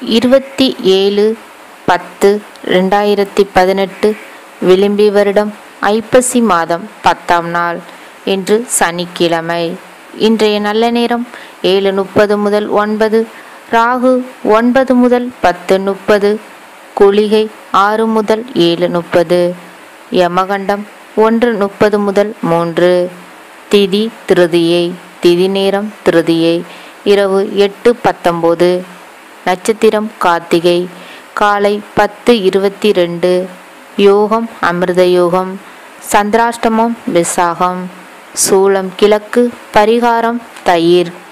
இருபத்தி ஏழு பத்து ரெண்டாயிரத்தி பதினெட்டு விளிம்பி வருடம் ஐப்பசி மாதம் பத்தாம் நாள் இன்று சனிக்கிழமை இன்றைய நல்ல நேரம் ஏழு முப்பது முதல் ஒன்பது ராகு ஒன்பது முதல் பத்து முப்பது குளிகை ஆறு முதல் ஏழு முப்பது யமகண்டம் ஒன்று முப்பது முதல் மூன்று திதி திருதியை திதி நேரம் திருதியை இரவு எட்டு பத்தொம்போது நட்சத்திரம் கார்த்திகை காலை பத்து இருபத்தி ரெண்டு யோகம் அமிர்த யோகம் சந்திராஷ்டமம் விசாகம் சூலம் கிழக்கு பரிகாரம் தயிர்